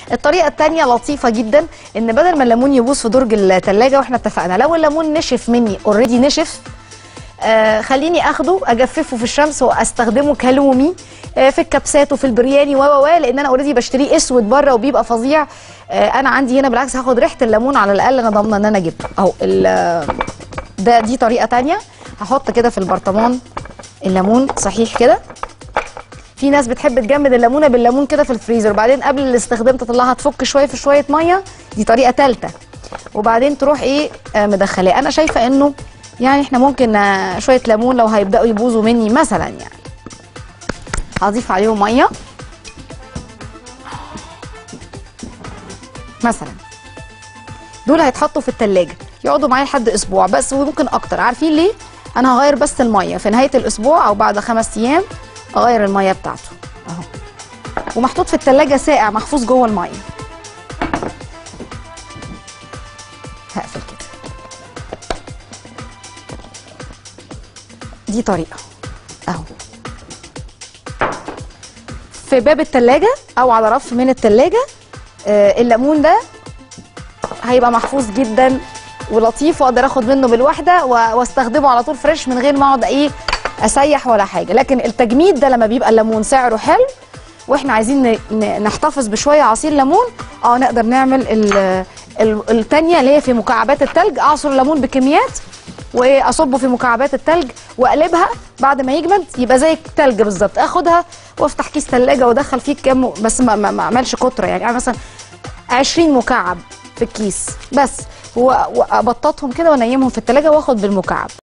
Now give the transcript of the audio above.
الطريقه الثانيه لطيفه جدا ان بدل ما الليمون يبوظ في درج الثلاجه واحنا اتفقنا لو الليمون نشف مني اوريدي نشف آه خليني اخده اجففه في الشمس واستخدمه كلومي آه في الكبسات وفي البرياني و و و لان انا اوريدي بشتريه اسود بره وبيبقى فظيع آه انا عندي هنا بالعكس هاخد ريحه الليمون على الاقل انا ضامنه ان انا جبته اهو ال- ده دي طريقه تانية هحط كده في البرطمان الليمون صحيح كده في ناس بتحب تجمد الليمونه بالليمون كده في الفريزر وبعدين قبل الاستخدام تطلعها تفك شويه في شويه ميه دي طريقه ثالثه وبعدين تروح ايه آه مدخلاه انا شايفه انه يعني احنا ممكن آه شويه ليمون لو هيبداوا يبوظوا مني مثلا يعني هضيف عليهم ميه مثلا دول هيتحطوا في التلاجة يقعدوا معايا لحد اسبوع بس وممكن اكتر عارفين ليه انا هغير بس الميه في نهايه الاسبوع او بعد خمس ايام اغير الميه بتاعته اهو ومحطوط في التلاجة ساقع محفوظ جوه الميه هقفل كده دي طريقه اهو في باب التلاجة او على رف من التلاجة آه الليمون ده هيبقى محفوظ جدا ولطيف واقدر اخد منه بالواحده و- واستخدمه على طول فريش من غير ما اقعد ايه اسيح ولا حاجه لكن التجميد ده لما بيبقى الليمون سعره حلو واحنا عايزين ن- ن- نحتفظ بشويه عصير ليمون اه نقدر نعمل ال- ال- التانية اللي هي في مكعبات التلج اعصر الليمون بكميات واصبه في مكعبات التلج واقلبها بعد ما يجمد يبقى زي التلج بالظبط اخدها وافتح كيس ثلاجه وادخل فيه كام بس ما, ما, ما اعملش كتره يعني, يعني مثلا 20 مكعب في الكيس بس و- وابططهم كده وانيمهم في التلاجة واخد بالمكعب